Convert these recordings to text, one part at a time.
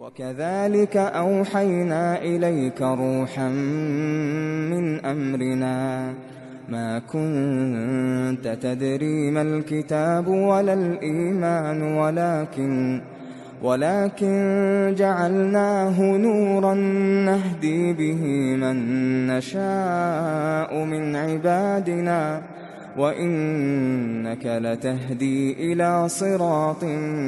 وكذلك أوحينا إليك روحا من أمرنا ما كنت تدري ما الكتاب ولا الإيمان ولكن ولكن جعلناه نورا نهدي به من نشاء من عبادنا وإنك لتهدي إلى صراط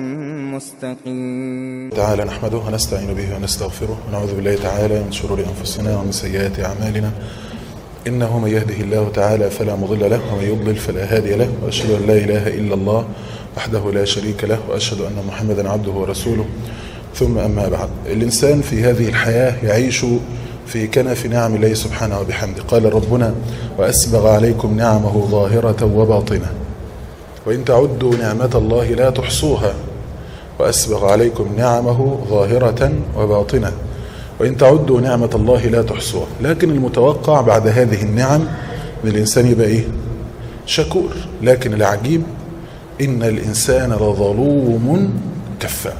مستقيم تعالى نحمده ونستعين به ونستغفره ونعوذ بالله تعالى من شرور أنفسنا ومن سيئات أعمالنا إنه من يهده الله تعالى فلا مضل له ومن يضلل فلا هادي له وأشهد أن لا إله إلا الله وحده لا شريك له وأشهد أن محمدا عبده ورسوله ثم أما بعد الإنسان في هذه الحياة يعيش في كنف نعم الله سبحانه وبحمده قال ربنا وأسبغ عليكم نعمه ظاهرة وباطنة وإن تعدوا نعمة الله لا تحصوها وأسبغ عليكم نعمه ظاهرة وباطنة وإن تعدوا نعمة الله لا تحصوها لكن المتوقع بعد هذه النعم أن الإنسان يبقى إيه شكور لكن العجيب إن الإنسان لظلوم كفار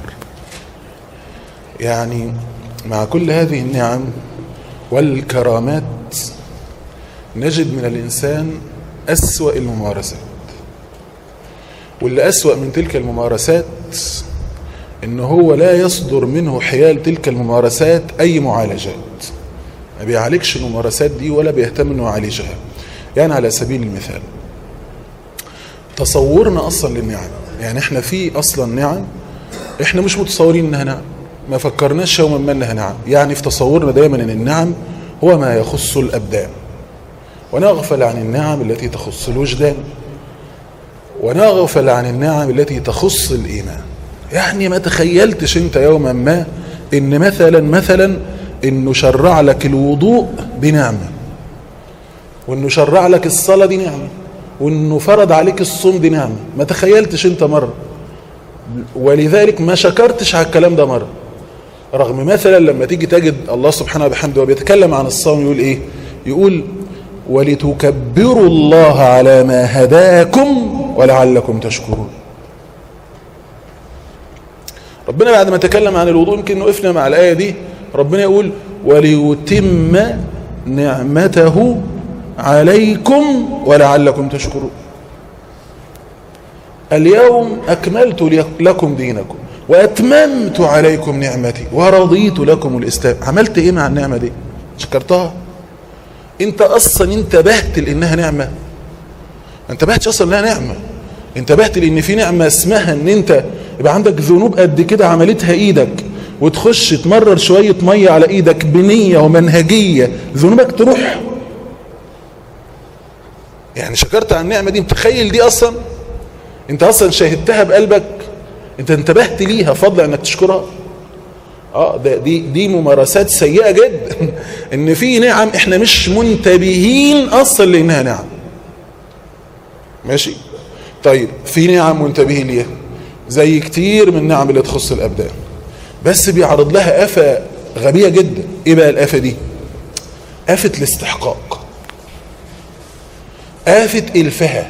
يعني مع كل هذه النعم والكرامات نجد من الإنسان أسوأ الممارسات واللي أسوأ من تلك الممارسات إن هو لا يصدر منه حيال تلك الممارسات أي معالجات ما بيعالجش الممارسات دي ولا بيهتم إنه يعالجها يعني على سبيل المثال تصورنا أصلا للنعم يعني احنا في أصلا نعم احنا مش متصورين انها نعم ما فكرناش يوما ما انها نعم يعني في تصورنا دايما ان النعم هو ما يخص الابدان ونغفل عن النعم التي تخص الوجدان ونغفل عن النعم التي تخص الايمان يعني ما تخيلتش انت يوما ما ان مثلا مثلا انه شرع لك الوضوء بنعمه وانه شرع لك الصلاه دي نعمه وانه فرض عليك الصوم دي نعمه ما تخيلتش انت مره ولذلك ما شكرتش على الكلام ده مره رغم مثلا لما تيجي تجد الله سبحانه وبحمده وبيتكلم عن الصوم يقول ايه يقول ولتكبروا الله على ما هداكم ولعلكم تشكرون ربنا بعد ما تكلم عن الوضوء يمكن وقفنا مع الآية دي ربنا يقول وليتم نعمته عليكم ولعلكم تشكرون اليوم أكملت لكم دينكم وأتممت عليكم نعمتي ورضيت لكم الإسلام عملت إيه مع النعمة دي شكرتها انت أصلا انتبهت لأنها نعمة ما انتبهتش أصلا لها نعمة انتبهت لأن في نعمة اسمها ان انت يبقى عندك ذنوب قد كده عملتها ايدك وتخش تمرر شوية مية على ايدك بنية ومنهجية ذنوبك تروح يعني شكرت على النعمة دي متخيل دي أصلا انت أصلا شاهدتها بقلبك انت انتبهت ليها فضل انك تشكرها اه ده دي دي ممارسات سيئة جدا ان في نعم احنا مش منتبهين اصلا لانها نعم ماشي طيب في نعم منتبهين ليها زي كتير من النعم اللي تخص الابدان بس بيعرض لها آفة غبية جدا ايه بقى الآفة دي آفة الاستحقاق آفة الفها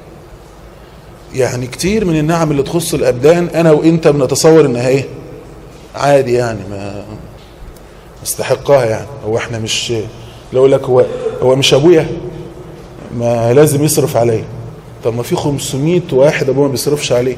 يعني كتير من النعم اللي تخص الأبدان أنا وإنت بنتصور إنها إيه عادي يعني ما نستحقها يعني هو إحنا مش لو لك هو هو مش أبويا ما لازم يصرف عليا طب ما في 500 واحد أبوه ما بيصرفش عليه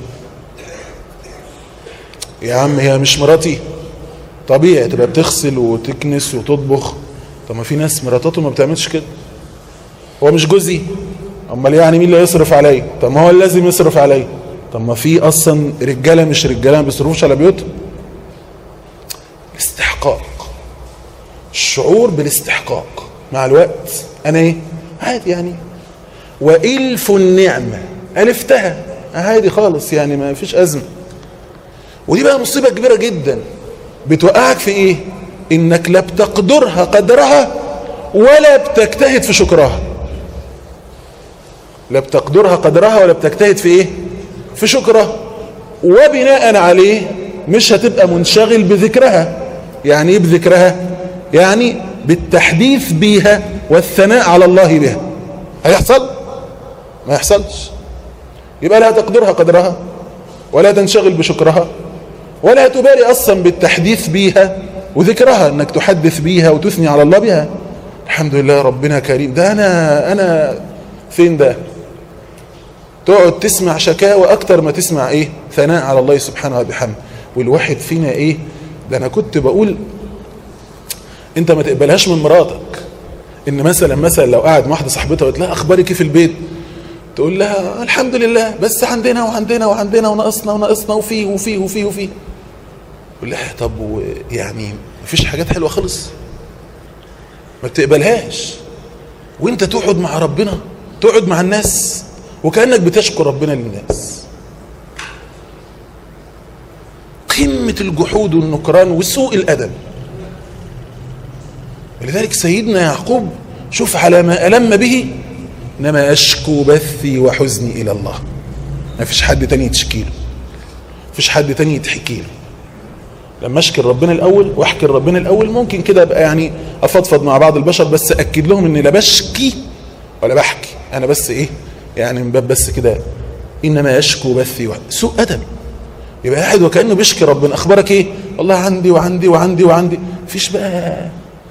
يا عم هي مش مراتي طبيعي تبقى بتغسل وتكنس وتطبخ طب ما في ناس مراتاتهم ما بتعملش كده هو مش جوزي امال يعني مين اللي يصرف عليا طب ما هو اللي لازم يصرف عليا طب ما في اصلا رجاله مش رجاله ما بيصرفوش على بيوتهم الاستحقاق الشعور بالاستحقاق مع الوقت انا ايه عادي يعني والف النعمه الفتها عادي خالص يعني ما فيش ازمه ودي بقى مصيبه كبيره جدا بتوقعك في ايه انك لا بتقدرها قدرها ولا بتجتهد في شكرها لا بتقدرها قدرها ولا بتجتهد في ايه في شكرها وبناء عليه مش هتبقى منشغل بذكرها يعني ايه بذكرها يعني بالتحديث بيها والثناء على الله بها هيحصل ما يحصلش يبقى لا تقدرها قدرها ولا تنشغل بشكرها ولا تبالي اصلا بالتحديث بيها وذكرها انك تحدث بيها وتثني على الله بها الحمد لله ربنا كريم ده انا انا فين ده تقعد تسمع شكاوى اكتر ما تسمع ايه ثناء على الله سبحانه وبحمده والواحد فينا ايه ده انا كنت بقول انت ما تقبلهاش من مراتك ان مثلا مثلا لو قاعد مع واحده صاحبتها وقلت لها اخبارك ايه في البيت تقول لها الحمد لله بس عندنا وعندنا وعندنا وناقصنا وناقصنا وفيه وفيه وفيه وفيه تقول لها طب يعني مفيش حاجات حلوه خالص ما بتقبلهاش وانت تقعد مع ربنا تقعد مع الناس وكانك بتشكر ربنا للناس قمه الجحود والنكران وسوء الادب ولذلك سيدنا يعقوب شوف على ما ألم به إنما أشكو بثي وحزني إلى الله ما فيش حد تاني يتشكي له فيش حد تاني يتحكي له لما اشكي ربنا الاول واحكي ربنا الاول ممكن كده ابقى يعني افضفض مع بعض البشر بس اكد لهم اني لا بشكي ولا بحكي انا بس ايه يعني من باب بس كده انما يشكو بثي وحزني سوء ادب يبقى قاعد وكانه بيشكي ربنا اخبارك ايه والله عندي وعندي وعندي وعندي مفيش بقى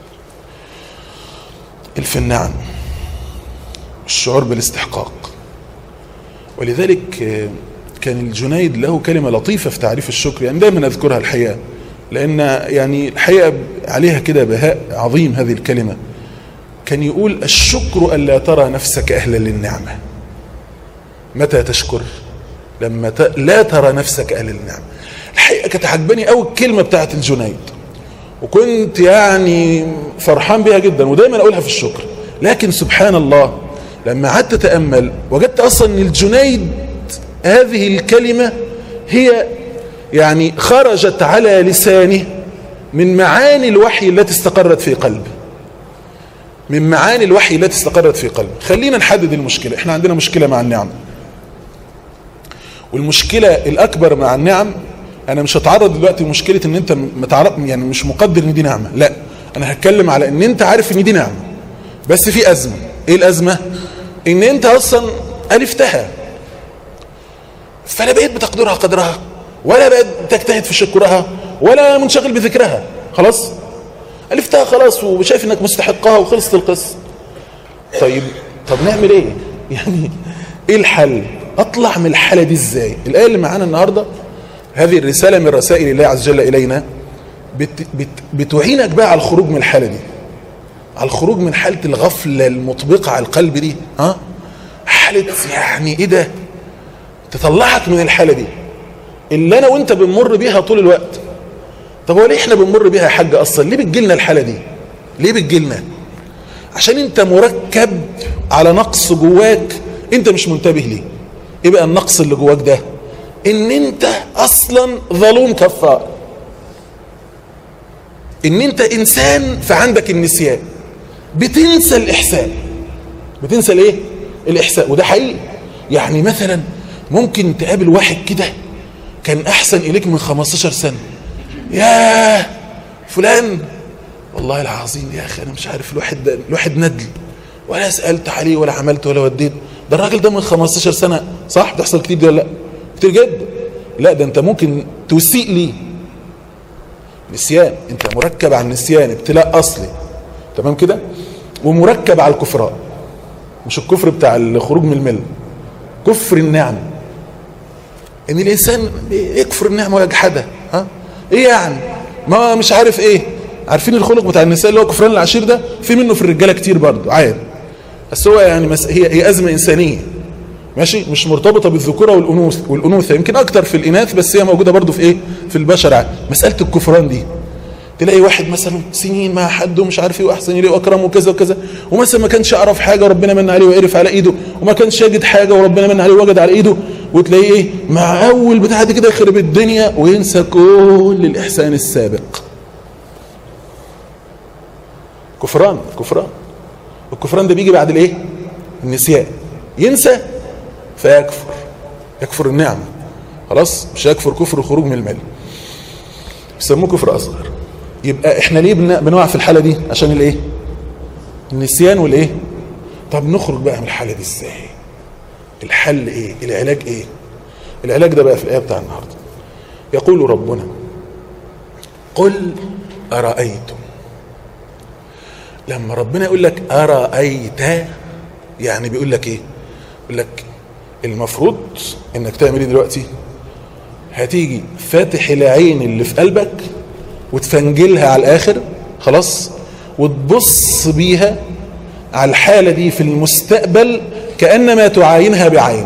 الف النعم الشعور بالاستحقاق ولذلك كان الجنيد له كلمة لطيفة في تعريف الشكر يعني دايما أذكرها الحقيقة لأن يعني الحقيقة عليها كده بهاء عظيم هذه الكلمة كان يقول الشكر ألا ترى نفسك أهلا للنعمة متى تشكر لما ت... لا ترى نفسك أهلا للنعمة الحقيقة كانت عجباني أول كلمة بتاعت الجنيد وكنت يعني فرحان بها جدا ودايما اقولها في الشكر لكن سبحان الله لما قعدت اتامل وجدت اصلا ان الجنيد هذه الكلمه هي يعني خرجت على لسانه من معاني الوحي التي استقرت في قلبه من معاني الوحي التي استقرت في قلبه خلينا نحدد المشكله احنا عندنا مشكله مع النعم والمشكله الاكبر مع النعم انا مش هتعرض دلوقتي لمشكله ان انت متعرض يعني مش مقدر ان دي نعمه لا انا هتكلم على ان انت عارف ان دي نعمه بس في ازمه ايه الازمه ان انت اصلا الفتها فلا بقيت بتقدرها قدرها ولا بقيت تجتهد في شكرها ولا منشغل بذكرها خلاص الفتها خلاص وشايف انك مستحقها وخلصت القصه طيب طب نعمل ايه يعني ايه الحل اطلع من الحاله دي ازاي الايه اللي معانا النهارده هذه الرسالة من رسائل الله عز وجل إلينا بت بت بتعينك بقى على الخروج من الحالة دي على الخروج من حالة الغفلة المطبقة على القلب دي ها حالة يعني ايه ده تطلعك من الحالة دي اللي انا وانت بنمر بيها طول الوقت طب هو ليه احنا بنمر بيها يا حاج اصلا ليه بتجيلنا الحالة دي ليه بتجيلنا عشان انت مركب على نقص جواك انت مش منتبه ليه ايه بقى النقص اللي جواك ده ان انت اصلا ظلوم كفار ان انت انسان فعندك النسيان بتنسى الاحسان بتنسى الايه الاحسان وده حقيقي يعني مثلا ممكن تقابل واحد كده كان احسن اليك من 15 سنه يا فلان والله العظيم يا اخي انا مش عارف الواحد ده الواحد ندل ولا سالت عليه ولا عملت ولا وديت ده الراجل ده من 15 سنه صح بتحصل كتير دي ولا لا كتير جدا لا ده انت ممكن تسيء ليه نسيان انت مركب على النسيان ابتلاء اصلي تمام كده ومركب على الكفران مش الكفر بتاع الخروج من المله كفر النعم ان الانسان يكفر النعمه ويجحدها ها ايه يعني ما مش عارف ايه عارفين الخلق بتاع النساء اللي هو كفران العشير ده في منه في الرجاله كتير برضه عادي بس هو يعني مس... هي هي ازمه انسانيه ماشي مش مرتبطه بالذكوره والانوث والانوثه يمكن اكتر في الاناث بس هي موجوده برضه في ايه في البشر عادي مساله الكفران دي تلاقي واحد مثلا سنين مع حد ومش عارف ايه واحسن اليه واكرمه وكذا وكذا ومثلا ما كانش يعرف حاجه وربنا من عليه وعرف على ايده وما كانش يجد حاجه وربنا من عليه ووجد على ايده وتلاقيه ايه مع اول بتاع دي كده يخرب الدنيا وينسى كل الاحسان السابق كفران كفران الكفران ده بيجي بعد الايه النسيان ينسى فيكفر يكفر النعمه خلاص مش هيكفر كفر الخروج من المال بيسموه كفر اصغر يبقى احنا ليه بنقع في الحاله دي عشان الايه النسيان والايه طب نخرج بقى من الحاله دي ازاي الحل ايه العلاج ايه العلاج ده بقى في الايه بتاع النهارده يقول ربنا قل أرأيتم لما ربنا يقول لك أرأيت يعني بيقول لك إيه يقول لك المفروض إنك تعمل إيه دلوقتي هتيجي فاتح العين اللي في قلبك وتفنجلها على الآخر خلاص وتبص بيها على الحالة دي في المستقبل كأنما تعاينها بعين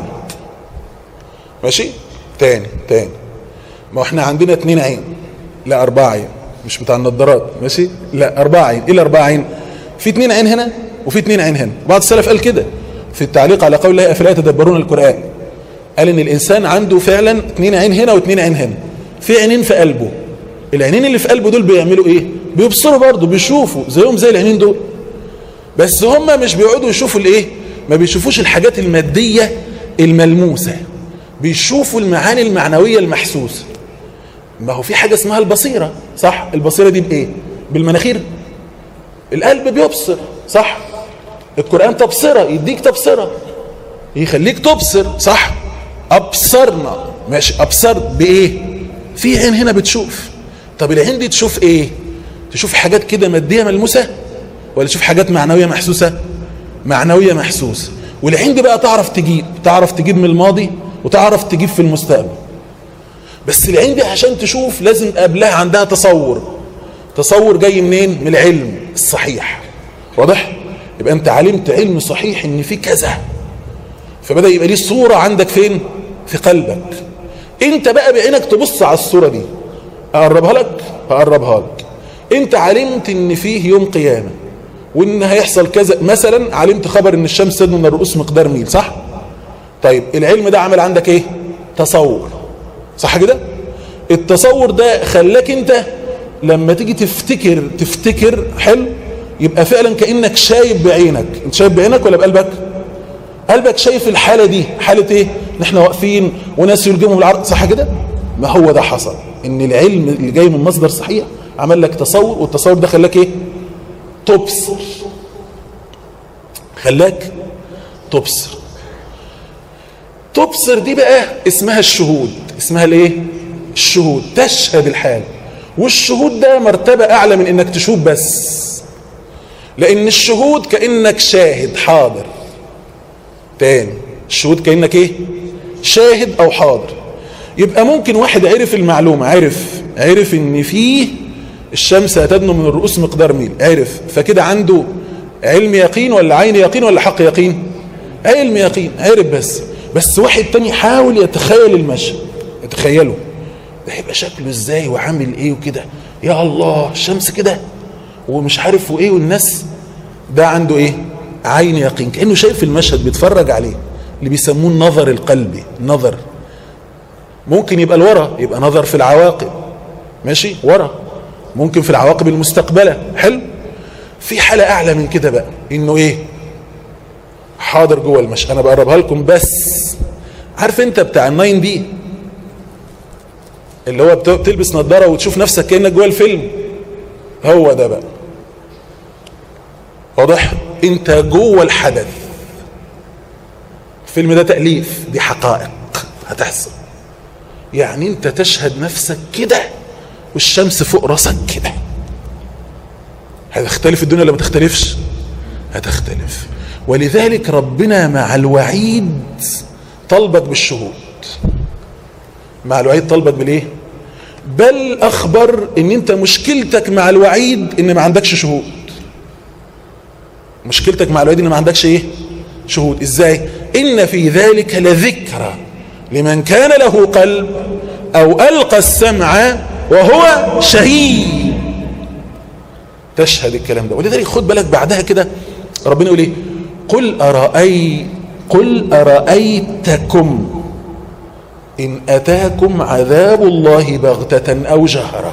ماشي تاني تاني ما احنا عندنا اتنين عين لا اربعة عين مش بتاع النضارات ماشي لا اربعة عين ايه الاربعة عين في اتنين عين هنا وفي اتنين عين هنا بعض السلف قال كده في التعليق على قول الله افلا يتدبرون القرآن قال ان الانسان عنده فعلا اتنين عين هنا واتنين عين هنا في عينين في قلبه العينين اللي في قلبه دول بيعملوا ايه بيبصروا برضه بيشوفوا زيهم زي العينين دول بس هم مش بيقعدوا يشوفوا الايه ما بيشوفوش الحاجات المادية الملموسة بيشوفوا المعاني المعنوية المحسوسة ما هو في حاجة اسمها البصيرة صح البصيرة دي بايه بالمناخير القلب بيبصر صح القرآن تبصرة يديك تبصرة يخليك تبصر صح أبصرنا ماشي أبصر بإيه في عين هنا بتشوف طب العين دي تشوف إيه تشوف حاجات كده مادية ملموسة ولا تشوف حاجات معنوية محسوسة معنوية محسوسة والعين دي بقى تعرف تجيب تعرف تجيب من الماضي وتعرف تجيب في المستقبل بس العين دي عشان تشوف لازم قبلها عندها تصور تصور جاي منين من العلم الصحيح واضح يبقى انت علمت علم صحيح ان في كذا فبدأ يبقى ليه صورة عندك فين في قلبك انت بقى بعينك تبص على الصورة دي اقربها لك هقربها لك انت علمت ان فيه يوم قيامة وان هيحصل كذا مثلا علمت خبر ان الشمس تدنو من الرؤوس مقدار ميل صح طيب العلم ده عمل عندك ايه تصور صح كده التصور ده خلاك انت لما تيجي تفتكر تفتكر حلو يبقى فعلا كأنك شايف بعينك انت شايف بعينك ولا بقلبك قلبك شايف الحالة دي حالة ايه ان احنا واقفين وناس يلجموا بالعرض صح كده ما هو ده حصل ان العلم اللي جاي من مصدر صحيح عمل لك تصور والتصور ده خلاك ايه تبصر خلاك تبصر تبصر دي بقى اسمها الشهود اسمها الايه الشهود تشهد الحال والشهود ده مرتبة اعلى من انك تشوف بس لان الشهود كأنك شاهد حاضر تاني الشهود كأنك ايه شاهد او حاضر يبقى ممكن واحد عرف المعلومة عرف عرف ان فيه الشمس هتدنو من الرؤوس مقدار ميل عرف فكده عنده علم يقين ولا عين يقين ولا حق يقين علم يقين عرف بس بس واحد تاني حاول يتخيل المشهد يتخيله ده هيبقى شكله ازاي وعامل ايه وكده يا الله الشمس كده ومش عارف وايه والناس ده عنده ايه عين يقين كانه شايف المشهد بيتفرج عليه اللي بيسموه النظر القلبي نظر ممكن يبقى الورا يبقى نظر في العواقب ماشي ورا ممكن في العواقب المستقبله حلو في حاله اعلى من كده بقى انه ايه حاضر جوه المشهد انا بقربها لكم بس عارف انت بتاع الناين دي اللي هو بتلبس نظاره وتشوف نفسك كانك جوه الفيلم هو ده بقى واضح انت جوه الحدث الفيلم ده تأليف دي حقائق هتحصل يعني انت تشهد نفسك كده والشمس فوق راسك كده هتختلف الدنيا ولا ما تختلفش هتختلف ولذلك ربنا مع الوعيد طلبك بالشهود مع الوعيد طلبك بالايه بل اخبر ان انت مشكلتك مع الوعيد ان ما عندكش شهود مشكلتك مع الوعيد ان ما عندكش ايه شهود ازاي ان في ذلك لذكرى لمن كان له قلب او القى السمع وهو شهيد تشهد الكلام ده ولذلك خد بالك بعدها كده ربنا يقول ايه قل أرأي قل أرأيتكم إن أتاكم عذاب الله بغتة أو جهرة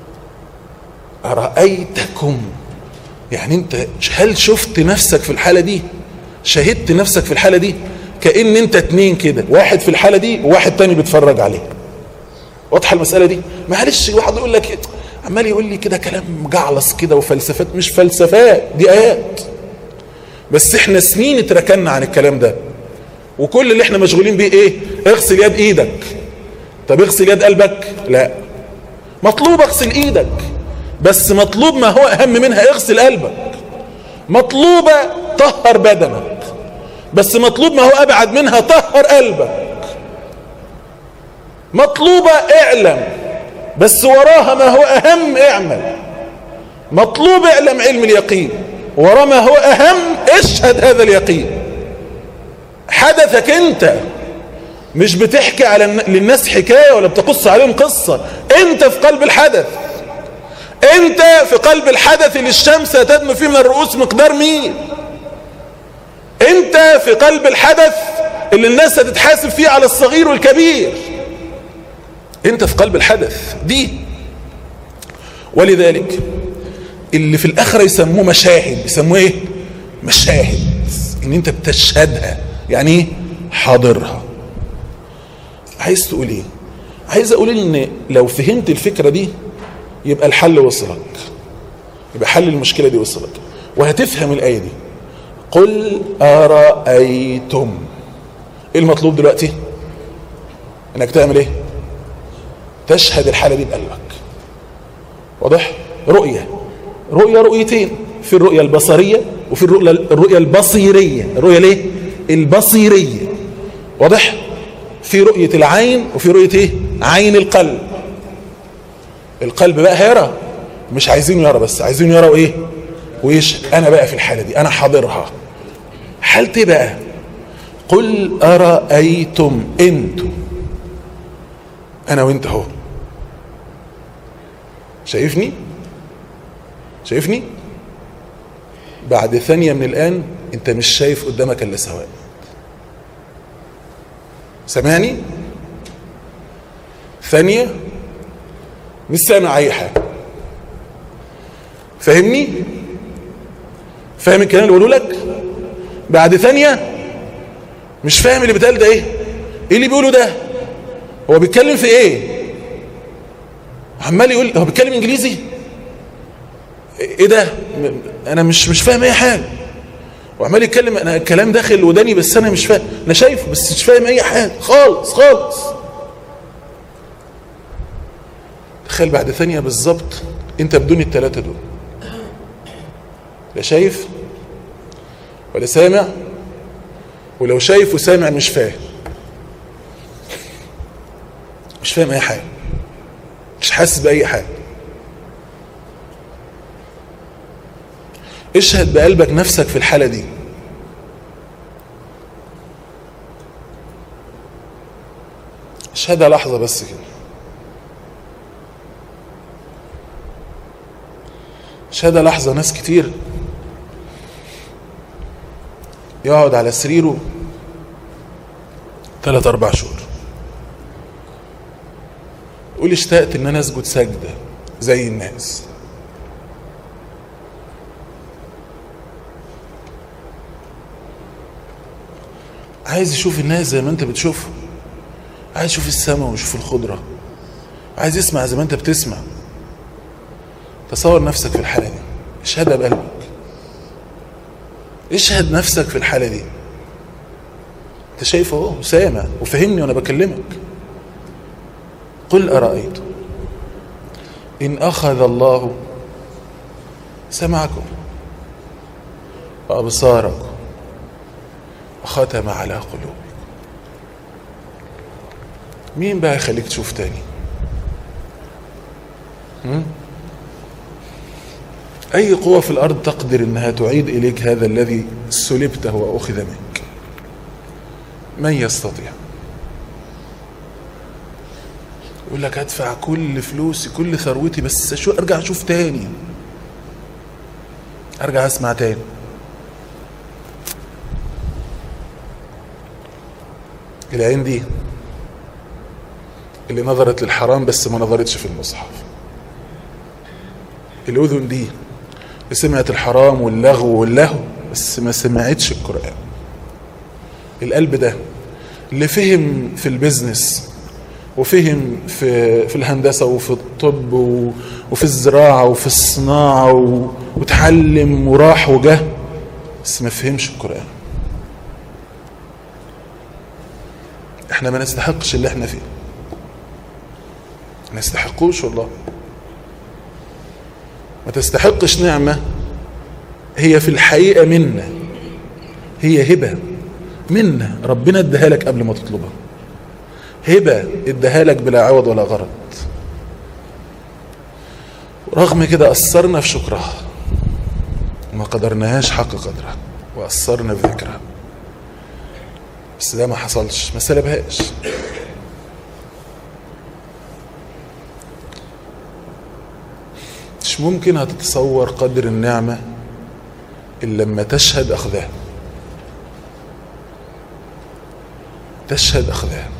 أرأيتكم يعني أنت هل شفت نفسك في الحالة دي شهدت نفسك في الحالة دي كأن أنت اتنين كده واحد في الحالة دي وواحد تاني بيتفرج عليه واضحة المسألة دي معلش واحد يقول لك عمال يقول لي كده كلام مجعلص كده وفلسفات مش فلسفات دي آيات بس احنا سنين اتركنا عن الكلام ده وكل اللي احنا مشغولين بيه ايه اغسل يد ايدك طب اغسل يد قلبك لا مطلوب اغسل ايدك بس مطلوب ما هو اهم منها اغسل قلبك مطلوبة طهر بدنك بس مطلوب ما هو ابعد منها طهر قلبك مطلوبة اعلم بس وراها ما هو اهم اعمل مطلوب اعلم علم اليقين ورا ما هو اهم اشهد هذا اليقين حدثك انت مش بتحكي على للناس حكاية ولا بتقص عليهم قصة انت في قلب الحدث انت في قلب الحدث اللي الشمس تدم فيه من الرؤوس مقدار مين انت في قلب الحدث اللي الناس هتتحاسب فيه على الصغير والكبير انت في قلب الحدث دي ولذلك اللي في الاخرة يسموه مشاهد يسموه ايه مشاهد ان انت بتشهدها يعني ايه حاضرها عايز تقول ايه عايز اقول ان لو فهمت الفكرة دي يبقى الحل وصلك يبقى حل المشكلة دي وصلك وهتفهم الآية دي قل أرأيتم ايه المطلوب دلوقتي انك تعمل ايه تشهد الحالة دي بقلبك واضح رؤية رؤية رؤيتين في الرؤية البصرية وفي الرؤية, الرؤية البصيرية الرؤية ليه البصيرية واضح في رؤية العين وفي رؤية ايه عين القلب القلب بقى هيرى مش عايزين يرى بس عايزين يرى وايه ويش انا بقى في الحالة دي انا حاضرها حالتي بقى قل أرأيتم انتم انا وانت اهو شايفني شايفني بعد ثانية من الآن انت مش شايف قدامك الا سواد سامعني ثانية مش سامع اي حاجة فاهمني فاهم الكلام اللي بقوله لك بعد ثانية مش فاهم اللي بيتقال ده ايه ايه اللي بيقوله ده هو بيتكلم في ايه عمال يقول هو بيتكلم انجليزي ايه ده انا مش مش فاهم اي حاجه وعمال يتكلم انا الكلام داخل وداني بس انا مش فاهم انا شايفه بس مش فاهم اي حاجه خالص خالص تخيل بعد ثانيه بالظبط انت بدون الثلاثه دول لا شايف ولا سامع ولو شايف وسامع مش فاهم مش فاهم اي حاجه مش حاسس باي حاجه اشهد بقلبك نفسك في الحالة دي اشهدها لحظة بس كده اشهدها لحظة ناس كتير يقعد على سريره ثلاث اربع شهور يقول اشتقت ان انا اسجد سجدة زي الناس عايز يشوف الناس زي ما انت بتشوفهم عايز يشوف السماء ويشوف الخضرة عايز يسمع زي ما انت بتسمع تصور نفسك في الحالة دي اشهدها بقلبك اشهد نفسك في الحالة دي انت شايف اهو وسامع وفهمني وانا بكلمك قل أرأيت إن أخذ الله سمعكم وأبصاركم وختم على قلوبكم مين بقى يخليك تشوف تاني هم؟ أي قوة في الأرض تقدر أنها تعيد إليك هذا الذي سلبته وأخذ منك من يستطيع يقول لك أدفع كل فلوسي كل ثروتي بس شو أرجع أشوف تاني أرجع أسمع تاني العين دي اللي نظرت للحرام بس ما نظرتش في المصحف الأذن دي اللي سمعت الحرام واللغو واللهو بس ما سمعتش القرآن القلب ده اللي فهم في البيزنس وفهم في في الهندسة وفي الطب وفي الزراعة وفي الصناعة وتعلم وراح وجه بس ما فهمش القرآن احنا ما نستحقش اللي احنا فيه ما يستحقوش والله ما تستحقش نعمة هي في الحقيقة منا هي هبة منا ربنا اداها لك قبل ما تطلبها هبة اداها لك بلا عوض ولا غرض رغم كده أثرنا في شكرها وما قدرناهاش حق قدرها وأثرنا في ذكرها بس ده ما حصلش ما سلبهاش مش ممكن هتتصور قدر النعمة إلا لما تشهد أخذها تشهد أخذها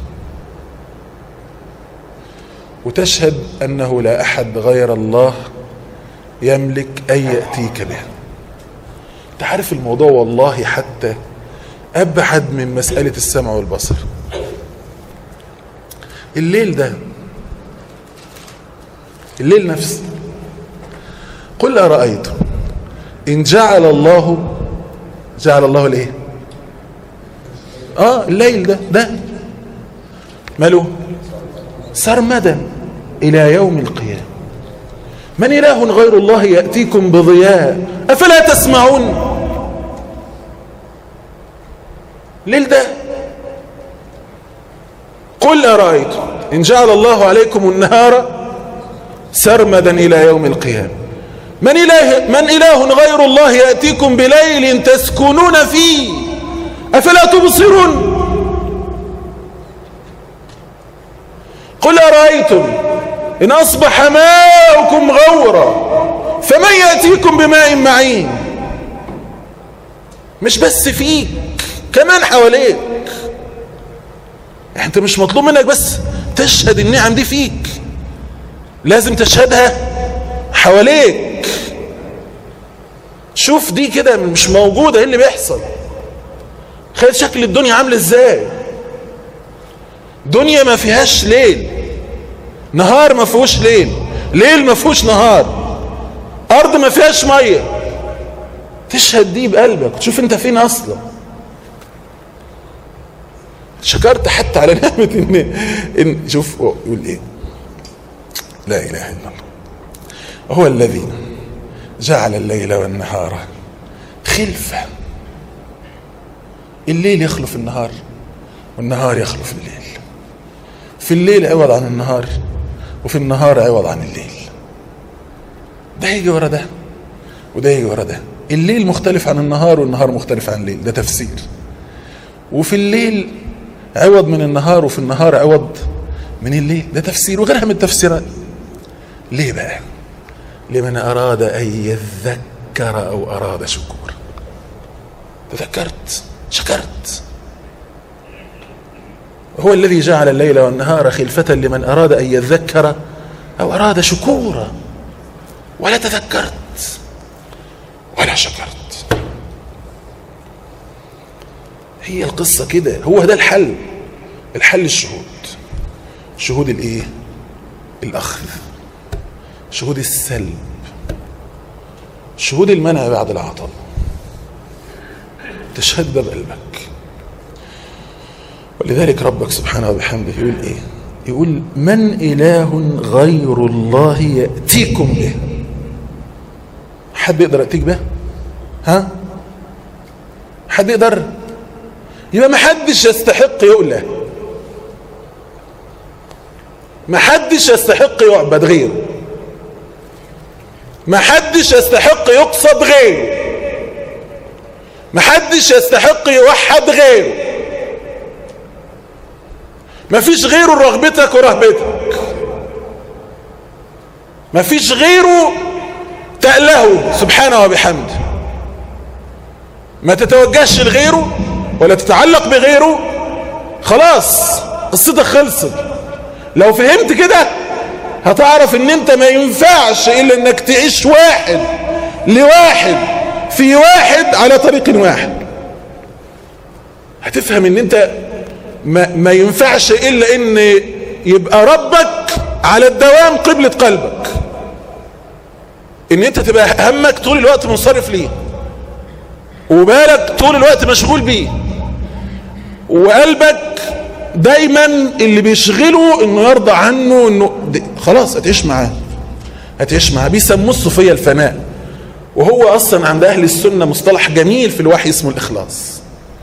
وتشهد أنه لا أحد غير الله يملك أن يأتيك به انت عارف الموضوع والله حتى أبعد من مسألة السمع والبصر الليل ده الليل نفسه قل أرأيتم إن جعل الله جعل الله الايه اه الليل ده ده ماله سرمدا إلى يوم القيامة من إله غير الله يأتيكم بضياء أفلا تسمعون ليل ده قل أرأيتم إن جعل الله عليكم النهار سرمدا إلى يوم القيامة من إله, من إله غير الله يأتيكم بليل تسكنون فيه أفلا تبصرون قل أرأيتم إن أصبح ماؤكم غورا فمن يأتيكم بماء معين مش بس فيك كمان حواليك انت مش مطلوب منك بس تشهد النعم دي فيك لازم تشهدها حواليك شوف دي كده مش موجودة ايه اللي بيحصل خير شكل الدنيا عامل ازاي دنيا ما فيهاش ليل نهار ما فيهوش ليل ليل ما فيهوش نهار ارض ما فيهاش ميه تشهد دي بقلبك تشوف انت فين اصلا شكرت حتى على نعمة ان ان شوف يقول ايه لا اله الا الله هو الذي جعل الليل والنهار خلفة الليل يخلف النهار والنهار يخلف الليل في الليل عوض عن النهار وفي النهار عوض عن الليل ده يجي ورا ده وده يجي ورا ده الليل مختلف عن النهار والنهار مختلف عن الليل ده تفسير وفي الليل عوض من النهار وفي النهار عوض من الليل ده تفسير وغيرها من التفسيرات ليه بقى لمن أراد أن يذكر أو أراد شكور تذكرت شكرت هو الذي جعل الليل والنهار خلفة لمن أراد أن يذكر أو أراد شكورا ولا تذكرت ولا شكرت هي القصة كده هو ده الحل الحل الشهود شهود الايه الاخذ شهود السلب شهود المنع بعد العطاء تشهد ده بقلبك ولذلك ربك سبحانه وبحمده يقول ايه يقول من اله غير الله ياتيكم به حد يقدر ياتيك به ها حد يقدر يبقى ما حدش يستحق يؤله ما حدش يستحق يعبد غيره ما حدش يستحق يقصد غيره ما حدش يستحق يوحد غيره ما فيش غيره رغبتك ورهبتك ما فيش غيره تأله سبحانه وبحمده ما تتوجهش لغيره ولا تتعلق بغيره خلاص قصتك خلصت لو فهمت كده هتعرف ان انت ما ينفعش الا انك تعيش واحد لواحد في واحد على طريق واحد هتفهم ان انت ما, ما ينفعش الا ان يبقى ربك على الدوام قبلة قلبك ان انت تبقى همك طول الوقت منصرف ليه وبالك طول الوقت مشغول بيه وقلبك دايما اللي بيشغله انه يرضى عنه انه خلاص هتعيش معاه هتعيش معاه بيسموه الصوفيه الفناء وهو اصلا عند اهل السنه مصطلح جميل في الوحي اسمه الاخلاص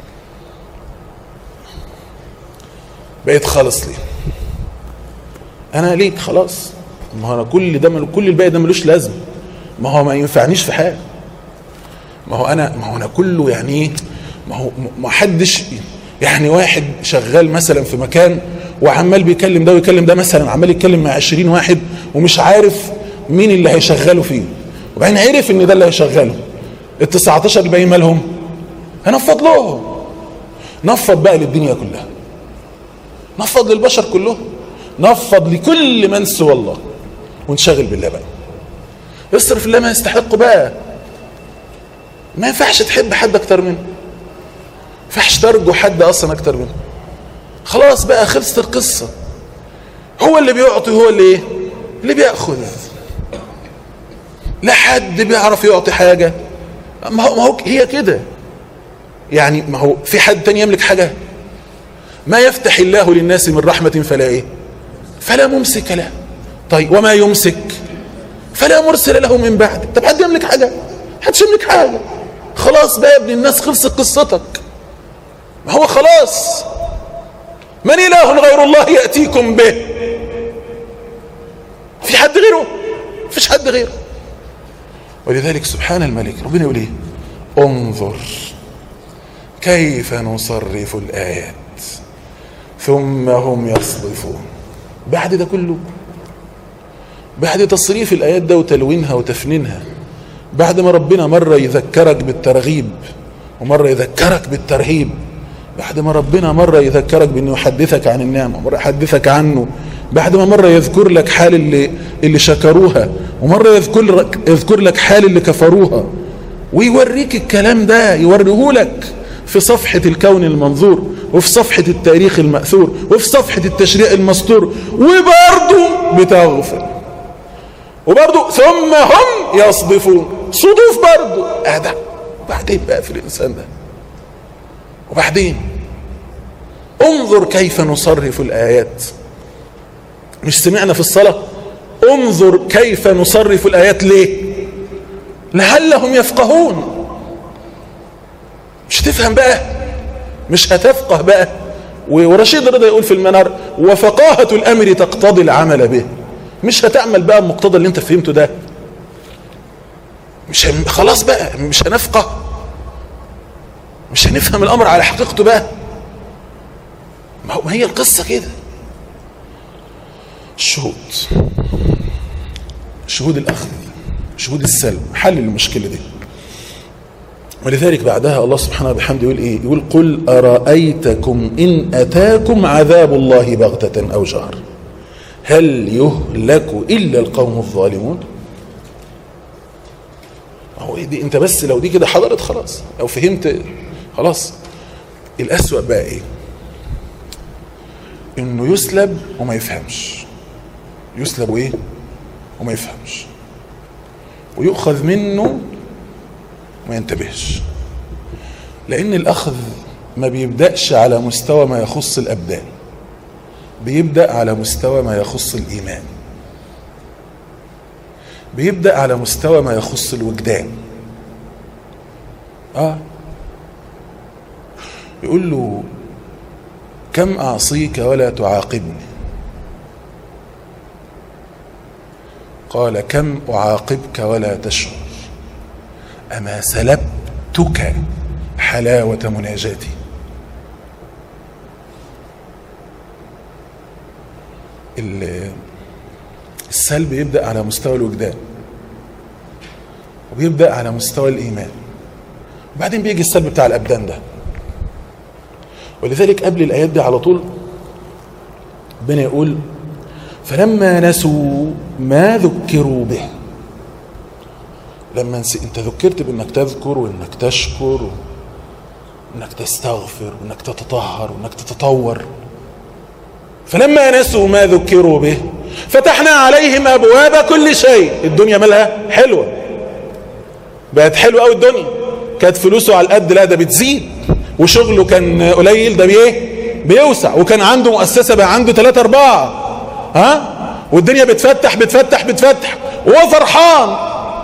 بقيت خالص ليه انا ليك خلاص ما هو انا كل ده كل الباقي ده ملوش لازمه ما هو ما ينفعنيش في حاجه ما هو انا ما هو انا كله يعني ايه ما هو ما حدش يعني واحد شغال مثلا في مكان وعمال بيكلم ده ويكلم ده مثلا عمال يتكلم مع 20 واحد ومش عارف مين اللي هيشغله فيه وبعدين عرف ان ده اللي هيشغله ال 19 اللي باقيين مالهم هنفض لهم نفض بقى للدنيا كلها نفض للبشر كلهم نفض لكل من سوى الله ونشغل بالله بقى اصرف الله ما يستحقه بقى ما ينفعش تحب حد اكتر منه ما ينفعش ترجو حد اصلا اكتر منه خلاص بقى خلصت القصة هو اللي بيعطي هو اللي ايه اللي بيأخذ لا حد بيعرف يعطي حاجة ما هو, ما هو هي كده يعني ما هو في حد تاني يملك حاجة ما يفتح الله للناس من رحمة فلا ايه فلا ممسك له طيب وما يمسك فلا مرسل له من بعد طب حد يملك حاجة حدش يملك حاجة خلاص بقى يا ابن الناس خلصت قصتك ما هو خلاص من اله غير الله يأتيكم به في حد غيره فيش حد غيره ولذلك سبحان الملك ربنا يقول ايه انظر كيف نصرف الآيات ثم هم يصدفون بعد ده كله بعد تصريف الآيات ده وتلوينها وتفنينها بعد ما ربنا مرة يذكرك بالترغيب ومرة يذكرك بالترهيب بعد ما ربنا مرة يذكرك بأنه يحدثك عن النعمة ومرة يحدثك عنه بعد ما مرة يذكر لك حال اللي, اللي شكروها ومرة يذكر لك, يذكر لك حال اللي كفروها ويوريك الكلام ده يوريه لك في صفحة الكون المنظور وفي صفحة التاريخ المأثور وفي صفحة التشريع المسطور وبرضه بتغفر وبرضه ثم هم يصدفون صدوف برضه اه ده بعدين بقى في الإنسان ده وبعدين انظر كيف نصرف الآيات مش سمعنا في الصلاة انظر كيف نصرف الآيات ليه لعلهم يفقهون مش تفهم بقى مش هتفقه بقى ورشيد رضا يقول في المنار وفقاهة الأمر تقتضي العمل به مش هتعمل بقى المقتضى اللي انت فهمته ده مش هم خلاص بقى مش هنفقه مش هنفهم الأمر على حقيقته بقى ما هي القصة كده الشهود شهود الأخذ شهود السلم حل المشكلة دي ولذلك بعدها الله سبحانه وبحمده يقول ايه يقول قل أرأيتكم إن أتاكم عذاب الله بغتة أو جهر هل يهلك إلا القوم الظالمون هو دي انت بس لو دي كده حضرت خلاص لو فهمت خلاص الأسوأ بقى ايه انه يسلب وما يفهمش يسلب وايه وما يفهمش ويؤخذ منه وما ينتبهش لان الاخذ ما بيبدأش على مستوى ما يخص الابدان بيبدأ على مستوى ما يخص الايمان بيبدأ على مستوى ما يخص الوجدان اه يقول له كم أعصيك ولا تعاقبني قال كم أعاقبك ولا تشعر أما سلبتك حلاوة مناجاتي السلب يبدأ على مستوى الوجدان وبيبدأ على مستوى الإيمان وبعدين بيجي السلب بتاع الأبدان ده ولذلك قبل الآيات دي على طول ربنا يقول فلما نسوا ما ذكروا به لما نسي انت ذكرت بانك تذكر وانك تشكر وانك تستغفر وانك تتطهر وانك تتطور فلما نسوا ما ذكروا به فتحنا عليهم ابواب كل شيء الدنيا مالها حلوه بقت حلوه قوي الدنيا كانت فلوسه على القد لا ده بتزيد وشغله كان قليل ده بايه بيوسع وكان عنده مؤسسة بقى عنده ثلاثة أربعة ها والدنيا بتفتح بتفتح بتفتح وهو فرحان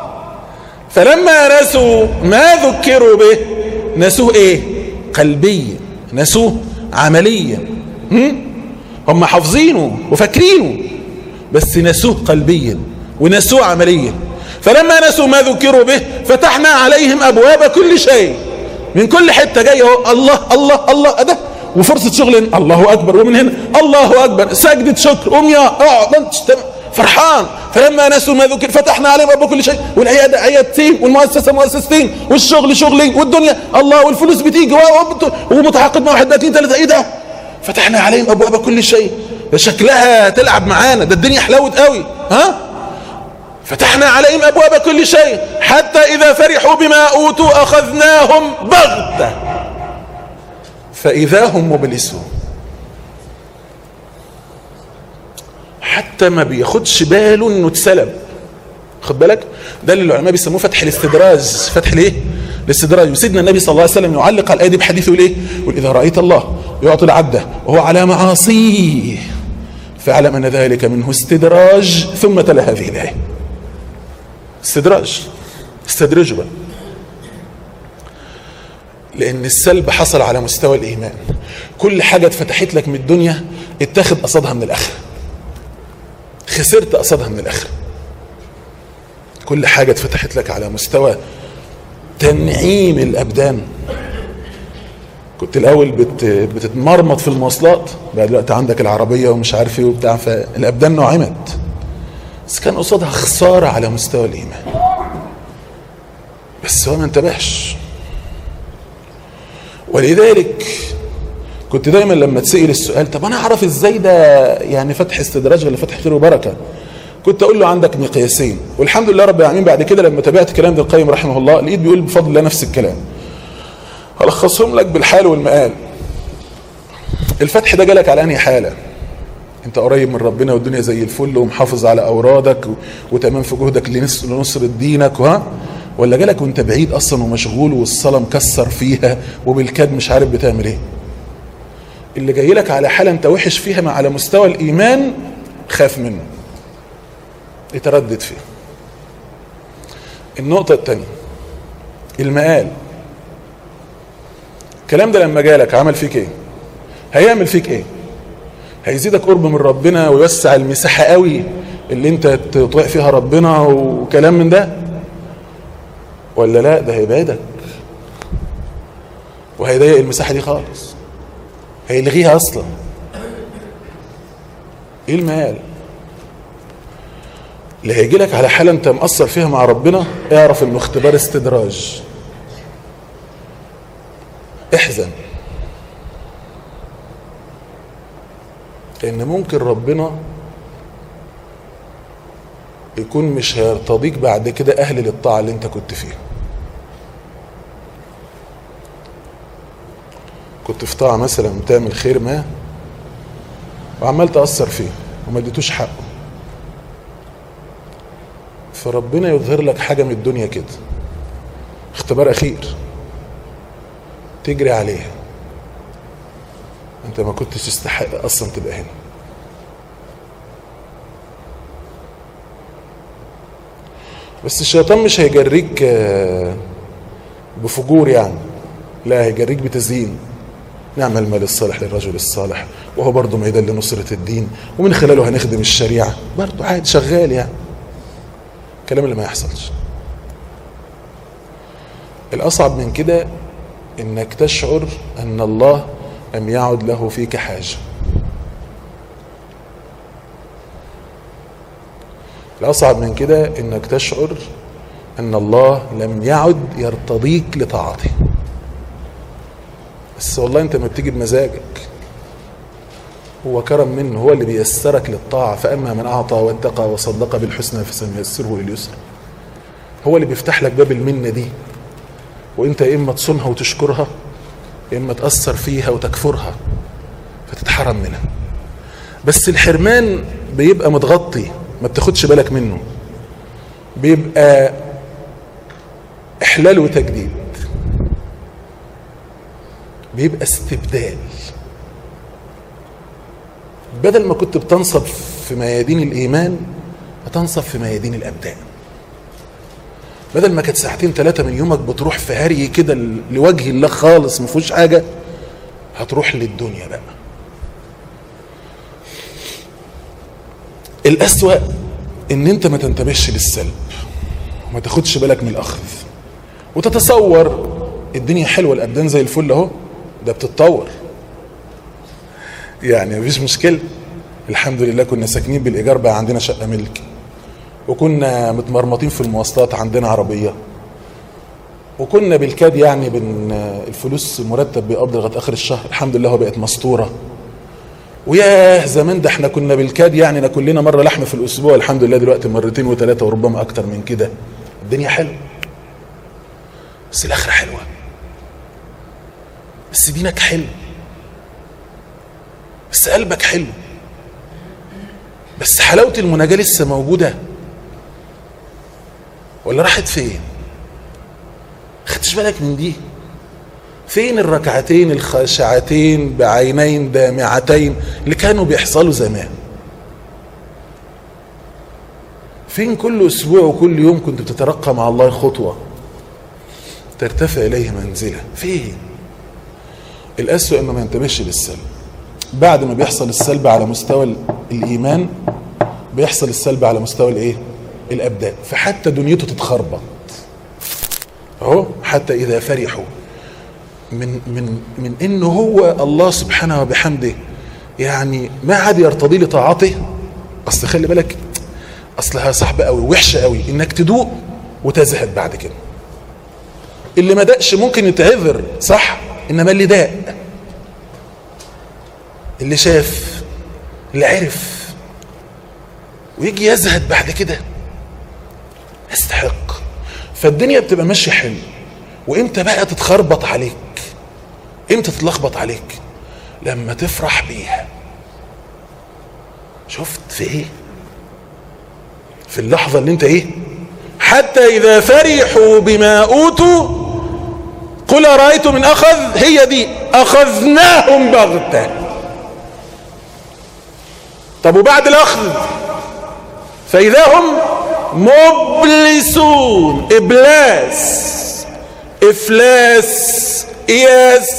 فلما نسوا ما ذكروا به نسوه ايه قلبيا نسوه عمليا هم؟ هم حافظينه وفاكرينه بس نسوه قلبيا ونسوه عمليا فلما نسوا ما ذكروا به فتحنا عليهم ابواب كل شيء من كل حته جايه اهو الله الله الله ده وفرصه شغل الله اكبر ومن هنا الله اكبر سجده شكر قوم يا اقعد انت فرحان فلما نسوا ما ذكر فتحنا عليهم ابواب كل شيء والعياده عيادتين والمؤسسه مؤسستين والشغل شغلين والدنيا الله والفلوس بتيجي ومتعاقد مع واحد ده اتنين ثلاثه ايه ده فتحنا عليهم ابواب كل شيء ده شكلها تلعب معانا ده الدنيا حلوت قوي ها فتحنا عليهم ابواب كل شيء حتى اذا فرحوا بما اوتوا اخذناهم بغته فاذا هم مبلسون حتى ما بياخدش باله انه اتسلب خد بالك ده اللي العلماء بيسموه فتح الاستدراج فتح ليه الاستدراج وسيدنا النبي صلى الله عليه وسلم يعلق على الايه دي بحديثه يقول ايه يقول اذا رايت الله يعطي العبد وهو على معاصيه فاعلم ان ذلك منه استدراج ثم تلا هذه الايه استدراج استدرجوا بقى لان السلب حصل على مستوى الايمان كل حاجه اتفتحت لك من الدنيا اتخذ قصادها من الاخره خسرت قصادها من الاخره كل حاجه اتفتحت لك على مستوى تنعيم الابدان كنت الاول بت بتتمرمط في المواصلات بقى دلوقتي عندك العربيه ومش عارف ايه وبتاع فالابدان نعمت بس كان قصادها خساره على مستوى الايمان بس هو ما انتبهش ولذلك كنت دايما لما تسأل السؤال طب انا اعرف ازاي ده يعني فتح استدراج ولا فتح خير وبركه كنت اقول له عندك مقياسين والحمد لله رب العالمين بعد كده لما تابعت كلام ابن القيم رحمه الله لقيت بيقول بفضل الله نفس الكلام الخصهم لك بالحال والمقال الفتح ده جالك على انهي حاله انت قريب من ربنا والدنيا زي الفل ومحافظ على اورادك وتمام في جهدك لنصر دينك وها ولا جالك وانت بعيد اصلا ومشغول والصلاه مكسر فيها وبالكاد مش عارف بتعمل ايه اللي جاي لك على حاله انت وحش فيها مع على مستوى الايمان خاف منه اتردد فيه النقطة الثانية المقال الكلام ده لما جالك عمل فيك ايه هيعمل فيك ايه هيزيدك قرب من ربنا ويوسع المساحة قوي اللي انت تطيع فيها ربنا وكلام من ده ولا لا ده هيبعدك وهيضيق المساحة دي خالص هيلغيها اصلا ايه المال اللي هيجي لك على حالة انت مقصر فيها مع ربنا اعرف انه اختبار استدراج احزن لان ممكن ربنا يكون مش هيرتضيك بعد كده اهل للطاعة اللي انت كنت فيها كنت في طاعة مثلا بتعمل خير ما وعمال تأثر فيه وما اديتوش حقه فربنا يظهر لك حاجة من الدنيا كده اختبار أخير تجري عليها انت ما كنتش تستحق اصلا تبقى هنا بس الشيطان مش هيجريك بفجور يعني لا هيجريك بتزيين نعم المال الصالح للرجل الصالح وهو برضه ميدان لنصرة الدين ومن خلاله هنخدم الشريعة برضه عادي شغال يعني الكلام اللي ما يحصلش الأصعب من كده إنك تشعر أن الله لم يعد له فيك حاجة الأصعب من كده إنك تشعر أن الله لم يعد يرتضيك لطاعته بس والله أنت ما بتيجي بمزاجك هو كرم منه هو اللي بيسرك للطاعة فأما من أعطى واتقى وصدق بالحسنى فسنيسره لليسر هو اللي بيفتح لك باب المنة دي وانت يا اما تصونها وتشكرها يا اما تأثر فيها وتكفرها فتتحرم منها بس الحرمان بيبقى متغطي ما بتاخدش بالك منه بيبقى احلال وتجديد بيبقى استبدال بدل ما كنت بتنصب في ميادين الايمان هتنصب في ميادين الابدان بدل ما كانت ساعتين ثلاثة من يومك بتروح في هري كده لوجه الله خالص ما فيهوش حاجة هتروح للدنيا بقى الأسوأ إن أنت ما تنتبهش للسلب وما تاخدش بالك من الأخذ وتتصور الدنيا حلوة الأبدان زي الفل أهو ده بتتطور يعني مفيش مشكلة الحمد لله كنا ساكنين بالإيجار بقى عندنا شقة ملك وكنا متمرمطين في المواصلات عندنا عربية وكنا بالكاد يعني بن الفلوس المرتب بيقبض لغايه اخر الشهر الحمد لله هو بقت مستوره وياه زمان ده احنا كنا بالكاد يعني ناكل لنا مره لحم في الاسبوع الحمد لله دلوقتي مرتين وثلاثه وربما اكتر من كده الدنيا حلوه بس الاخره حلوه بس دينك حلو بس قلبك حلو بس حلاوه المناجاه لسه موجوده ولا راحت فين خدتش بالك من دي فين الركعتين الخاشعتين بعينين دامعتين اللي كانوا بيحصلوا زمان فين كل اسبوع وكل يوم كنت بتترقى مع الله خطوه ترتفع اليه منزله فين الاسوء انه ما ينتبهش للسلب بعد ما بيحصل السلب على مستوى الايمان بيحصل السلب على مستوى الايه الابدان فحتى دنيته تتخربط اهو حتى اذا فرحوا من من من انه هو الله سبحانه وبحمده يعني ما عاد يرتضي لطاعته اصل خلي بالك اصلها صعبه قوي وحشه قوي انك تدوق وتزهد بعد كده اللي ما دقش ممكن يتعذر صح انما اللي داق اللي شاف اللي عرف ويجي يزهد بعد كده يستحق فالدنيا بتبقى ماشيه حلو وامتى بقى تتخربط عليك امتى تتلخبط عليك لما تفرح بيها شفت في ايه في اللحظه اللي انت ايه حتى اذا فرحوا بما اوتوا قل ارايتم من اخذ هي دي اخذناهم بغته طب وبعد الاخذ فاذا هم مبلسون ابلاس افلاس اياس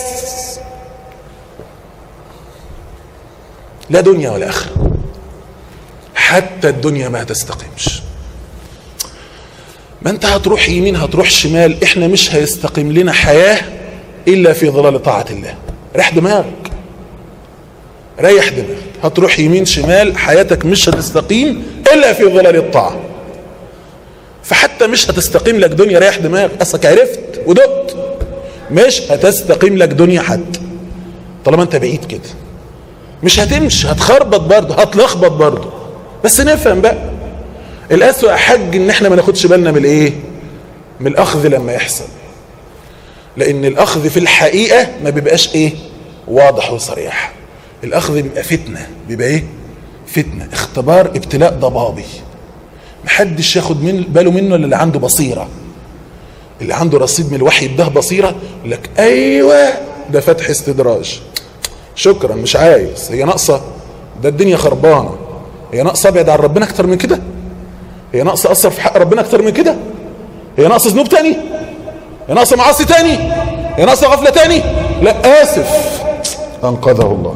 لا دنيا ولا اخره حتى الدنيا ما تستقيمش ما انت هتروح يمين هتروح شمال احنا مش هيستقيم لنا حياه الا في ظلال طاعه الله ريح دماغك ريح دماغك هتروح يمين شمال حياتك مش هتستقيم الا في ظلال الطاعه فحتى مش هتستقيم لك دنيا ريح دماغ اصلك عرفت ودقت مش هتستقيم لك دنيا حتى طالما انت بعيد كده مش هتمشي هتخربط برضه هتلخبط برضه بس نفهم بقى الاسوأ حج ان احنا ما ناخدش بالنا من الايه من الاخذ لما يحصل لان الاخذ في الحقيقه ما بيبقاش ايه واضح وصريح الاخذ بيبقى فتنه بيبقى ايه فتنه اختبار ابتلاء ضبابي محدش ياخد من باله منه الا اللي عنده بصيره اللي عنده رصيد من الوحي ده بصيره يقول لك ايوه ده فتح استدراج شكرا مش عايز هي ناقصه ده الدنيا خربانه هي ناقصه ابعد عن ربنا اكتر من كده هي ناقصه اثر في حق ربنا اكتر من كده هي ناقصه ذنوب تاني هي ناقصه معاصي تاني هي ناقصه غفله تاني لا اسف انقذه الله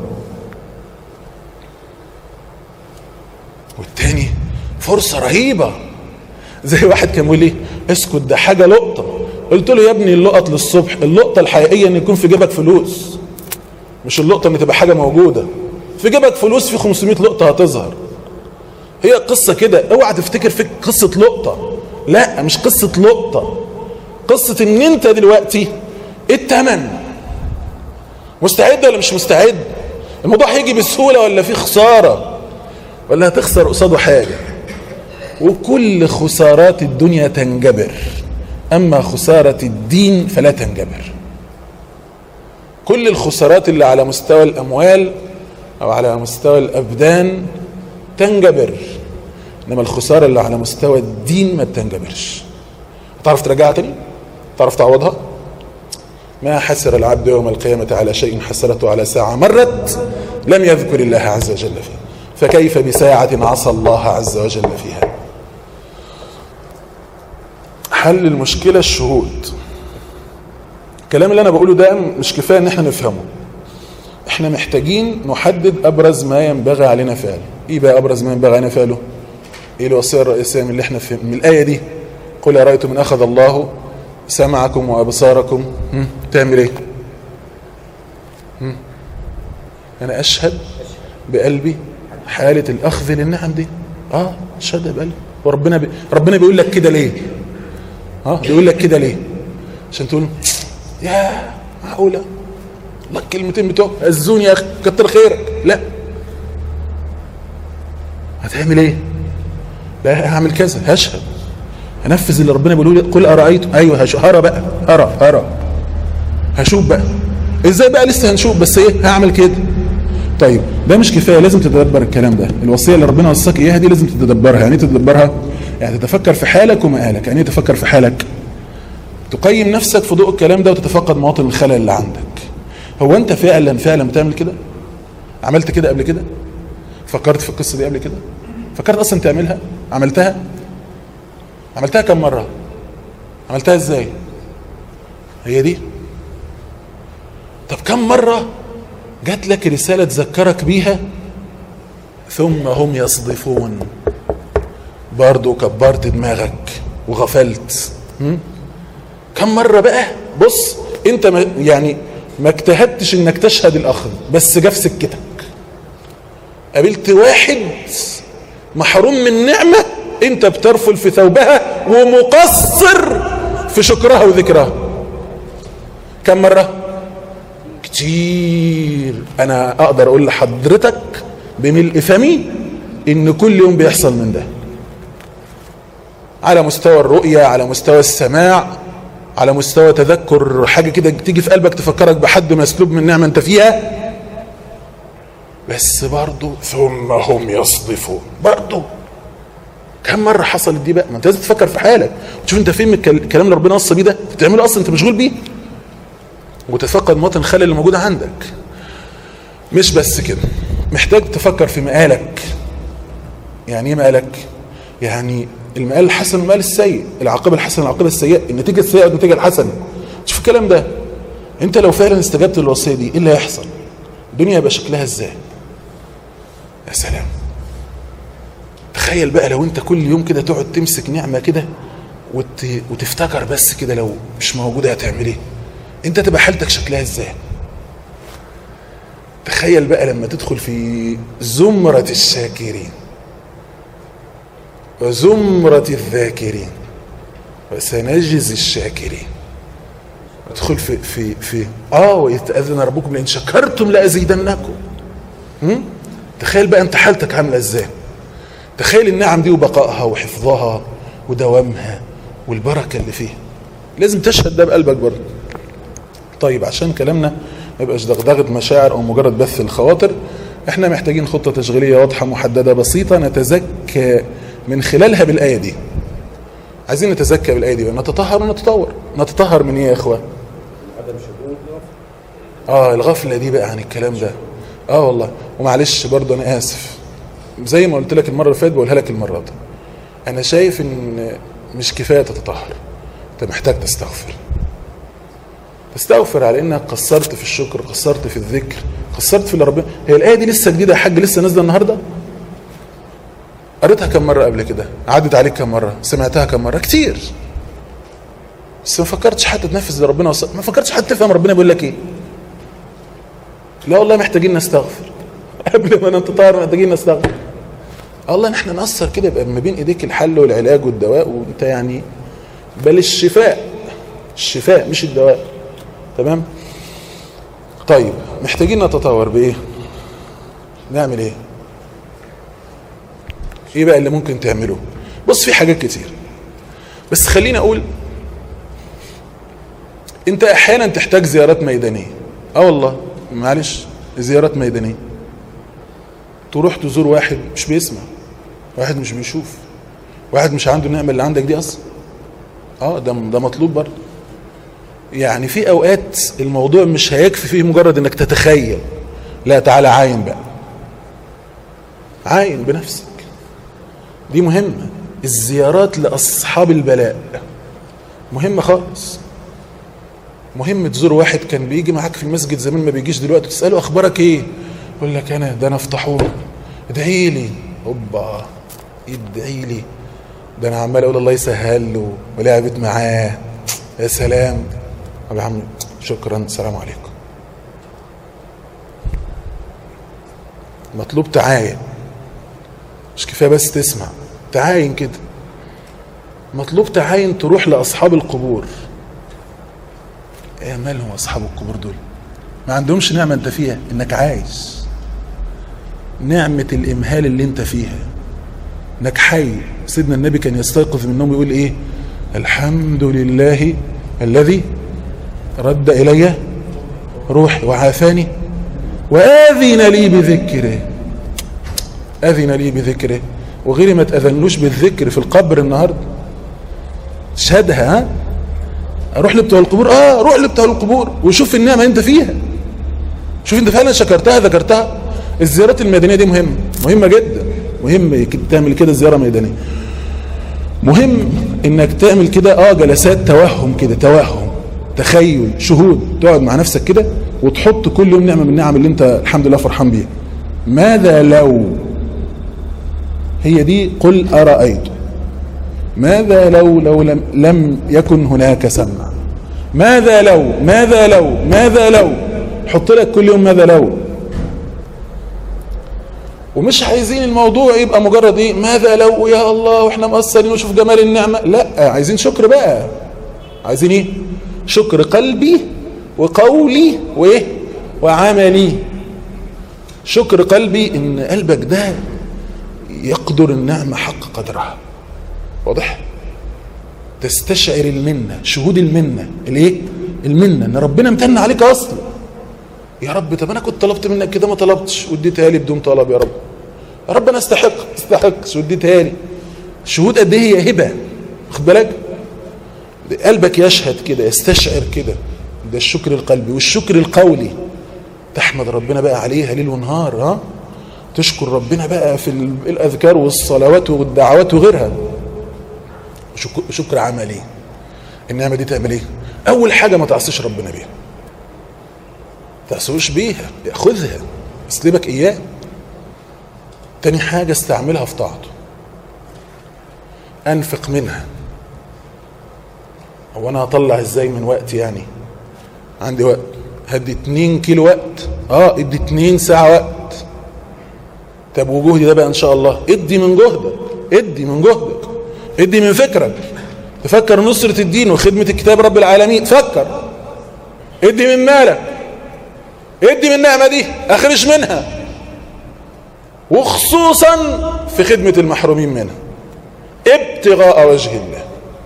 والتاني فرصة رهيبة زي واحد كان بيقول لي اسكت ده حاجة لقطة قلت له يا ابني اللقط للصبح اللقطة الحقيقية ان يكون في جيبك فلوس مش اللقطة ان تبقى حاجة موجودة في جيبك فلوس في 500 لقطة هتظهر هي قصة كده اوعى تفتكر فيك قصة لقطة لا مش قصة لقطة قصة ان انت دلوقتي التمن مستعد ولا مش مستعد الموضوع هيجي بسهولة ولا في خسارة ولا هتخسر قصاده حاجة وكل خسارات الدنيا تنجبر أما خسارة الدين فلا تنجبر كل الخسارات اللي على مستوى الأموال أو على مستوى الأبدان تنجبر إنما الخسارة اللي على مستوى الدين ما بتنجبرش تعرف ترجعها تاني تعرف تعوضها ما حسر العبد يوم القيامة على شيء حسرته على ساعة مرت لم يذكر الله عز وجل فيها فكيف بساعة عصى الله عز وجل فيها حل المشكلة الشهود الكلام اللي أنا بقوله ده مش كفاية إن احنا نفهمه احنا محتاجين نحدد أبرز ما ينبغي علينا فعله إيه بقى أبرز ما ينبغي علينا فعله إيه الوصية الرئيسية من اللي احنا فهم من الآية دي قل أرأيتم من أخذ الله سمعكم وأبصاركم هم؟ تعمل إيه هم؟ أنا أشهد بقلبي حالة الأخذ للنعم دي آه أشهد بقلبي وربنا بي... ربنا بيقول لك كده ليه اه بيقول لك كده ليه عشان تقول يا معقولة الله الكلمتين بتوع هزوني يا أخي كتر خيرك لا هتعمل ايه لا هعمل كذا هشهد هنفذ اللي ربنا بيقوله لي قل ارايت ايوه هش... هرى بقى هرى هرى هشوف بقى ازاي بقى لسه هنشوف بس ايه هعمل كده طيب ده مش كفايه لازم تتدبر الكلام ده الوصيه اللي ربنا وصاك اياها دي لازم تتدبرها يعني ايه تتدبرها يعني تتفكر في حالك ومآلك يعني ايه تفكر في حالك تقيم نفسك في ضوء الكلام ده وتتفقد مواطن الخلل اللي عندك هو انت فعلا فعلا بتعمل كده عملت كده قبل كده فكرت في القصه دي قبل كده فكرت اصلا تعملها عملتها عملتها كم مره عملتها ازاي هي دي طب كم مره جات لك رساله تذكرك بيها ثم هم يصدفون برضو كبرت دماغك وغفلت م? كم مرة بقى بص انت ما يعني ما اجتهدتش انك تشهد الاخذ بس جه في سكتك قابلت واحد محروم من نعمة انت بترفل في ثوبها ومقصر في شكرها وذكرها كم مرة كتير انا اقدر اقول لحضرتك بملء فمي ان كل يوم بيحصل من ده على مستوى الرؤية على مستوى السماع على مستوى تذكر حاجة كده تيجي في قلبك تفكرك بحد مسلوب من نعمة انت فيها بس برضو ثم هم يصدفون برضو كم مرة حصلت دي بقى ما انت لازم تفكر في حالك تشوف انت فين من الكلام اللي ربنا وصى بيه ده بتعمله اصلا انت مشغول بيه وتتفقد مواطن الخلل اللي موجود عندك مش بس كده محتاج تفكر في مقالك يعني ايه مقالك يعني المقال الحسن والمقال السيء العاقبة الحسنة والعاقبة السيئة النتيجة السيئة والنتيجة الحسنة شوف الكلام ده انت لو فعلا استجبت للوصية دي ايه اللي هيحصل الدنيا يبقى شكلها ازاي يا سلام تخيل بقى لو انت كل يوم كده تقعد تمسك نعمة كده وت... وتفتكر بس كده لو مش موجودة هتعمل ايه انت تبقى حالتك شكلها ازاي تخيل بقى لما تدخل في زمرة الشاكرين وزمرة الذاكرين وسنجزي الشاكرين ادخل في في في اه واذ تاذن ربكم لئن شكرتم لازيدنكم تخيل بقى انت حالتك عامله ازاي تخيل النعم دي وبقائها وحفظها ودوامها والبركه اللي فيها لازم تشهد ده بقلبك برضه طيب عشان كلامنا ما يبقاش دغدغه مشاعر او مجرد بث الخواطر احنا محتاجين خطه تشغيليه واضحه محدده بسيطه نتزكى من خلالها بالآية دي عايزين نتزكى بالآية دي نتطهر ونتطور نتطهر من ايه يا اخوة اه الغفلة دي بقى عن الكلام ده اه والله ومعلش برضه انا اسف زي ما قلت لك المرة اللي فاتت بقولها لك المرة دي انا شايف ان مش كفاية تتطهر انت محتاج تستغفر تستغفر على انك قصرت في الشكر قصرت في الذكر قصرت في اللي ربنا هي الآية دي لسه جديدة يا حاج لسه نازلة النهارده قريتها كم مرة قبل كده عدت عليك كم مرة سمعتها كم مرة كتير بس ما فكرتش حتى تنفذ اللي ربنا وصل ما فكرتش حتى تفهم ربنا بيقول لك ايه لا والله محتاجين نستغفر قبل ما نتطهر محتاجين نستغفر الله احنا نأثر كده يبقى ما بين ايديك الحل والعلاج والدواء وانت يعني بل الشفاء الشفاء مش الدواء تمام طيب محتاجين نتطور بايه نعمل ايه ايه بقى اللي ممكن تعمله بص في حاجات كتير بس خليني اقول انت احيانا تحتاج زيارات ميدانيه اه والله معلش زيارات ميدانيه تروح تزور واحد مش بيسمع واحد مش بيشوف واحد مش عنده النعمه اللي عندك دي اصلا اه ده ده مطلوب برضه يعني في اوقات الموضوع مش هيكفي فيه مجرد انك تتخيل لا تعالى عاين بقى عاين بنفسك دي مهمة الزيارات لأصحاب البلاء مهمة خالص مهم تزور واحد كان بيجي معاك في المسجد زمان ما بيجيش دلوقتي تسأله أخبارك إيه يقول لك أنا ده أنا افتحوه ادعي لي اوبا ادعي لي ده أنا عمال أقول الله يسهل له ولعبت معاه يا سلام طب يا عم شكرا السلام عليكم مطلوب تعاين مش كفايه بس تسمع تعاين كده مطلوب تعاين تروح لاصحاب القبور ايه مالهم اصحاب القبور دول ما عندهمش نعمه انت فيها انك عايش نعمه الامهال اللي انت فيها انك حي سيدنا النبي كان يستيقظ من النوم يقول ايه الحمد لله الذي رد الي روحي وعافاني واذن لي بذكره اذن لي بذكره وغيري ما تاذنلوش بالذكر في القبر النهارده شهدها ها اروح لبتوع القبور اه روح لبتوع القبور وشوف النعمه انت فيها شوف انت فعلا شكرتها ذكرتها الزيارات الميدانيه دي مهمه مهمه جدا مهم تعمل كده زياره ميدانيه مهم انك تعمل كده اه جلسات توهم كده توهم تخيل شهود تقعد مع نفسك كده وتحط كل يوم نعمه من النعم اللي انت الحمد لله فرحان بيها ماذا لو هي دي قل ارايت ماذا لو لو لم, لم يكن هناك سمع ماذا لو ماذا لو ماذا لو حط لك كل يوم ماذا لو ومش عايزين الموضوع يبقى مجرد ايه ماذا لو يا الله واحنا مقصرين وشوف جمال النعمه لا عايزين شكر بقى عايزين ايه شكر قلبي وقولي وايه وعملي شكر قلبي ان قلبك ده يقدر النعمه حق قدرها واضح تستشعر المنه شهود المنه الايه المنه ان ربنا امتن عليك اصلا يا رب طب انا كنت طلبت منك كده ما طلبتش واديتها لي بدون طلب يا رب يا رب انا استحق استحقش واديتها لي شهود قد ايه هي هبه واخد بالك قلبك يشهد كده يستشعر كده ده الشكر القلبي والشكر القولي تحمد ربنا بقى عليها ليل ونهار ها تشكر ربنا بقى في الاذكار والصلوات والدعوات وغيرها شكر عملي النعمه دي تعمل ايه اول حاجه ما تعصيش ربنا بيها تعصوش بيها خذها اسلبك اياه تاني حاجة استعملها في طاعته انفق منها هو انا هطلع ازاي من وقت يعني عندي وقت هدي 2 كيلو وقت اه ادي 2 ساعة وقت طب وجهدي ده بقى ان شاء الله ادي من جهدك ادي من جهدك ادي من فكرك تفكر نصرة الدين وخدمة الكتاب رب العالمين فكر ادي من مالك ادي من النعمة دي اخرج منها وخصوصا في خدمة المحرومين منها ابتغاء وجه الله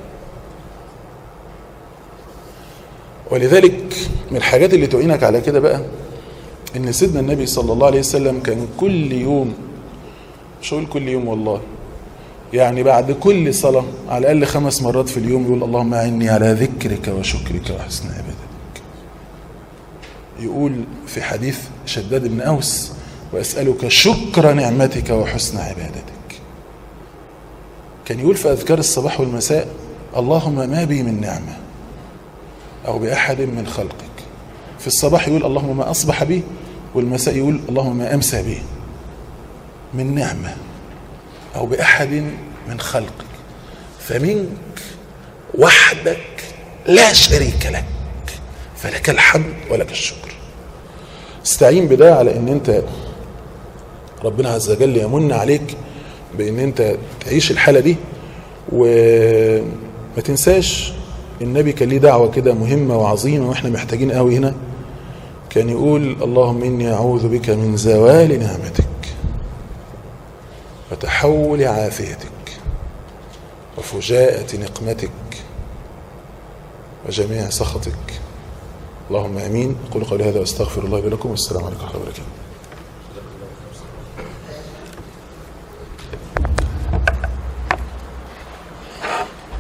ولذلك من الحاجات اللي تعينك على كده بقى ان سيدنا النبي صلى الله عليه وسلم كان كل يوم مش هقول كل يوم والله يعني بعد كل صلاة على الأقل خمس مرات في اليوم يقول اللهم أعني على ذكرك وشكرك وحسن عبادتك يقول في حديث شداد بن أوس وأسألك شكر نعمتك وحسن عبادتك كان يقول في أذكار الصباح والمساء اللهم ما بي من نعمة أو بأحد من خلقك في الصباح يقول اللهم ما أصبح بي والمساء يقول اللهم ما أمسى بي من نعمة أو بأحد من خلقك فمنك وحدك لا شريك لك فلك الحمد ولك الشكر استعين بده على ان انت ربنا عز وجل يمن عليك بان انت تعيش الحالة دي وما تنساش النبي كان ليه دعوة كده مهمة وعظيمة واحنا محتاجين قوي هنا كان يقول اللهم اني اعوذ بك من زوال نعمتك وتحول عافيتك وفجاءة نقمتك وجميع سخطك اللهم امين قولوا قولي هذا واستغفر الله لكم والسلام عليكم ورحمه الله وبركاته